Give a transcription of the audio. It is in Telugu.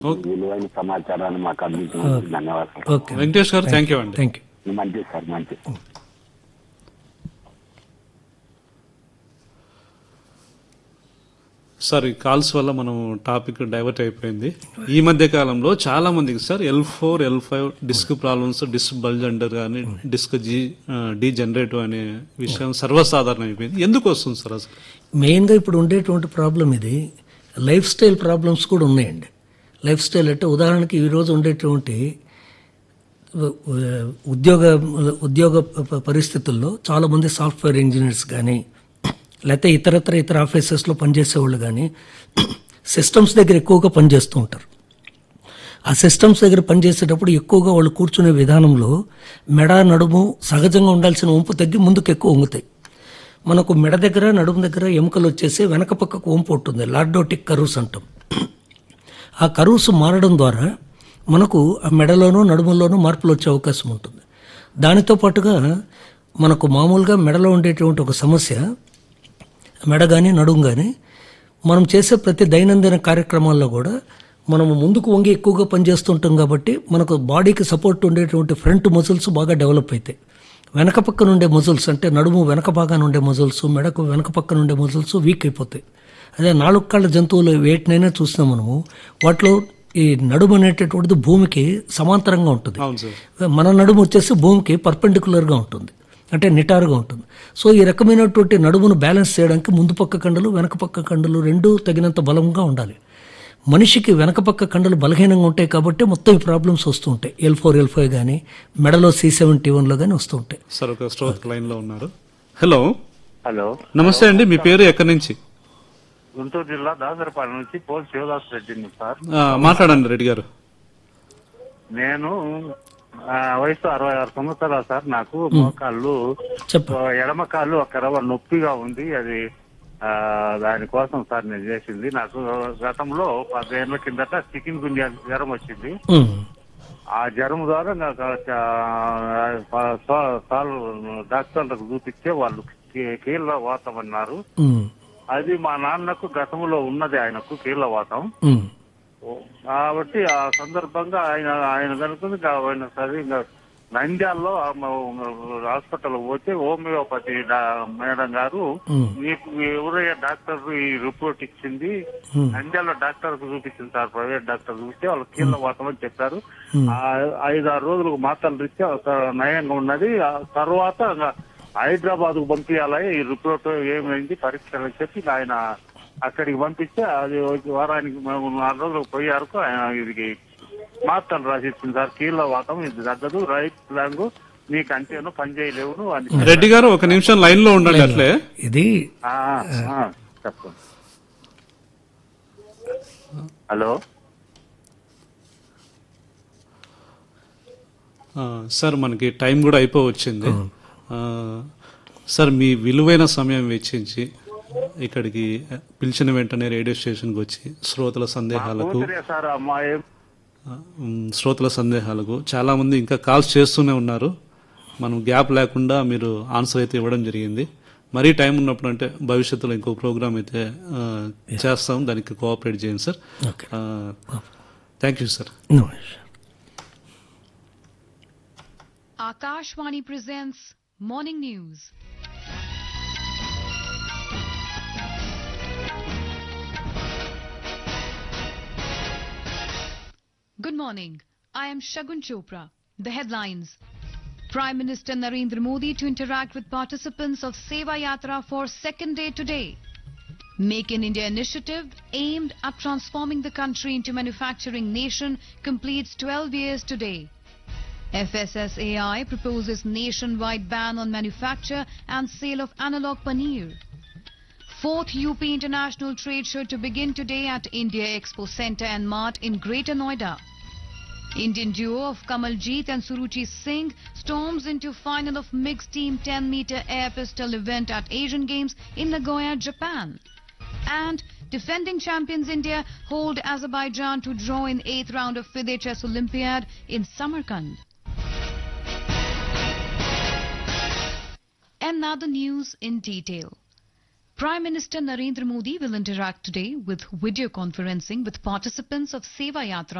ఓకే. విలువైన సమాచారాన్ని మాకు అందించినందుకు ధన్యవాదాలు ఓకే వెంకటేష్ గారు థ్యాంక్ యూ అండి థ్యాంక్ యూ మంచిది సార్ మంచిది సార్ ఈ కాల్స్ వల్ల మనం టాపిక్ డైవర్ట్ అయిపోయింది ఈ మధ్య కాలంలో చాలా మందికి sir L four L five disc problems disc bulge under కానీ డిస్క్ జీ డీ జనరేటివ్ అనే విషయం సర్వసాధారణం అయిపోయింది ఎందుకు వస్తుంది సార్ అసలు మెయిన్గా ఇప్పుడు ఉండేటువంటి ప్రాబ్లం ఇది లైఫ్ స్టైల్ ప్రాబ్లమ్స్ కూడా ఉన్నాయండి లైఫ్ స్టైల్ అంటే ఉదాహరణకి ఈరోజు ఉండేటువంటి ఉ- ఉ- ఉద్యోగ ఉద్యోగ ప- పరిస్థితుల్లో చాలామంది సాఫ్ట్వేర్ ఇంజనీర్స్ కానీ లేకపోతే ఇతరత్ర ఇతర ఆఫీసెస్లో పనిచేసే వాళ్ళు కానీ సిస్టమ్స్ దగ్గర ఎక్కువగా పనిచేస్తూ ఉంటారు ఆ సిస్టమ్స్ దగ్గర పనిచేసేటప్పుడు ఎక్కువగా వాళ్ళు కూర్చునే విధానంలో మెడ నడుము సహజంగా ఉండాల్సిన వంపు తగ్గి ముందుకు ఎక్కువ వంగుతాయి మనకు మెడ దగ్గర నడుము దగ్గర ఎముకలు వచ్చేసి వెనక పక్కకు వంపు ఉంటుంది లార్డోటిక్ కరూస్ అంటాం ఆ కరూస్ మారడం ద్వారా మనకు ఆ మెడలోనూ నడుములోనూ మార్పులు వచ్చే అవకాశం ఉంటుంది దానితో పాటుగా మనకు మామూలుగా మెడలో ఉండేటువంటి ఒక సమస్య మెడ కానీ నడుము కానీ మనం చేసే ప్రతి దైనందిన కార్యక్రమాల్లో కూడా మనము ముందుకు వంగి ఎక్కువగా పనిచేస్తుంటాం కాబట్టి మనకు బాడీకి సపోర్ట్ ఉండేటువంటి ఫ్రంట్ మజిల్స్ బాగా డెవలప్ అవుతాయి వెనక పక్కన ఉండే మజిల్స్ అంటే నడుము వెనక భాగాన ఉండే మజిల్స్ మెడకు వెనక పక్కన ఉండే మజిల్స్ వీక్ అయిపోతాయి అదే నాలుగు కాళ్ళ జంతువులు వేటినైనా చూసినా మనము వాటిలో ఈ నడుము అనేటటువంటిది భూమికి సమాంతరంగా ఉంటుంది అవును సార్ మన నడుము వచ్చేసి భూమికి పర్పెండికులర్గా ఉంటుంది అంటే నిటారుగా ఉంటుంది సో ఈ రకమైనటువంటి నడుమును బ్యాలెన్స్ చేయడానికి ముందు పక్క కండలు వెనక పక్క కండలు రెండూ తగినంత బలంగా ఉండాలి మనిషికి వెనక పక్క కండలు బలహీనంగా ఉంటాయి కాబట్టి మొత్తం ఈ ప్రాబ్లమ్స్ వస్తూ ఉంటాయి ఎల్ ఫోర్ ఎల్ ఫైవ్ కానీ మెడలో సి సెవెంటీ వన్లో కానీ వస్తూ ఉంటాయి సార్ ఒక స్ట్రోక్ లైన్ లో ఉన్నారు హలో హలో నమస్తే అండి మీ పేరు ఎక్కడి నుంచి గుంటూరు జిల్లా దాసరపాలెం నుంచి పోల్ శివదాస్ రెడ్డిని సార్ ఆ, మాట్లాడండి రెడ్డి గారు నేను ఆ, వయసు అరవై ఆరు సంవత్సరాలు సార్ నాకు మోకాళ్ళు చెప్పు ఆ, ఎడమ కాళ్ళు ఒక రవ నొప్పిగా ఉంది అది ఆ, దానికోసం సార్ నేను చేసింది నాకు గతంలో పదిహేనుల కిందట చికెన్ గుంజా జ్వరం వచ్చింది ఉమ్. ఆ జ్వరం ద్వారా నాకు ఆ, సా- సాల్ డాక్టర్లకు చూపిస్తే వాళ్ళు కీ- కీళ్ళ వాతమన్నారు ఉమ్. అది మా నాన్నకు గతంలో ఉన్నది ఆయనకు కీళ్ళ వాతం ఉమ్. కాబట్టి ఆ సందర్భంగా ఆయన ఆయన కనుక ఆయన సరే ఇంకా నంద్యాలలో ఆ మ- హాస్పిటల్ పోతే హోమియోపతి డా- మేడం గారు ఉమ్. మీకు ఎవరయ్యా డాక్టర్ ఈ రిపోర్ట్ ఇచ్చింది ఉమ్. నంద్యాల డాక్టర్ కు చూపించింది సార్ ప్రైవేట్ డాక్టర్ చూస్తే వాళ్ళు కీళ్ళ వాతం అని చెప్పారు ఉమ్. ఆ ఐదు ఆరు రోజులకు మాత్రలు ఇస్తే ఒక నయంగా ఉన్నది ఆ తర్వాత ఇంకా హైదరాబాద్ కు పంపించాలి ఈ రిపోర్ట్ ఏమైంది పరీక్షలు అని చెప్పి ఆయన అక్కడికి పంపిస్తే అది ఒక వారానికి మేము నాలుగు రోజులు పోయారు ఆయన ఇది మాత్రలు రాసి ఇచ్చింది సార్ కీళ్ళ వాతం ఇది తగ్గదు రైట్ ప్లాంగ్ నీకు అంతేను పని చేయలేవు అని రెడ్డి గారు ఒక నిమిషం లైన్ లో ఉండండి అట్లే ఇది ఆ, ఆ, చెప్పండి హలో ఆ, సార్ మనకి టైం కూడా అయిపో వచ్చింది ఆ, సార్ మీ విలువైన సమయం వెచ్చించి ఇక్కడికి పిలిచిన వెంటనే రేడియో స్టేషన్కి వచ్చి శ్రోతల సందేహాలకు కూతురే సార్ అమ్మాయి ఆ, ఉమ్, శ్రోతల సందేహాలకు చాలా మంది ఇంకా కాల్స్ చేస్తూనే ఉన్నారు మనం గ్యాప్ లేకుండా మీరు ఆన్సర్ అయితే ఇవ్వడం జరిగింది మరీ టైం ఉన్నప్పుడు అంటే భవిష్యత్తులో ఇంకో ప్రోగ్రామ్ అయితే ఆ, చేస్తాం దానికి కోఆపరేట్ చేయండి sir okay thank you sir No. Akashvani presents Morning News. Good morning. I am Shagun Chopra. The headlines. Prime Minister Narendra Modi to interact with participants of Seva Yatra for second day today. Make in India initiative aimed at transforming the country into manufacturing nation completes 12 years today. FSSAI proposes nationwide ban on manufacture and sale of analog paneer. Fourth UP International Trade Show to begin today at India Expo Center and Mart in Greater Noida. Indian duo of Kamaljeet and Suruchi Singh storms into final of mixed team 10 meter air pistol event at Asian Games in Nagoya, Japan. And defending champions India hold Azerbaijan to draw in eighth round of FIDE Chess Olympiad in Samarkand. And now the news in detail. Prime Minister Narendra Modi will interact today with video conferencing with participants of Seva Yatra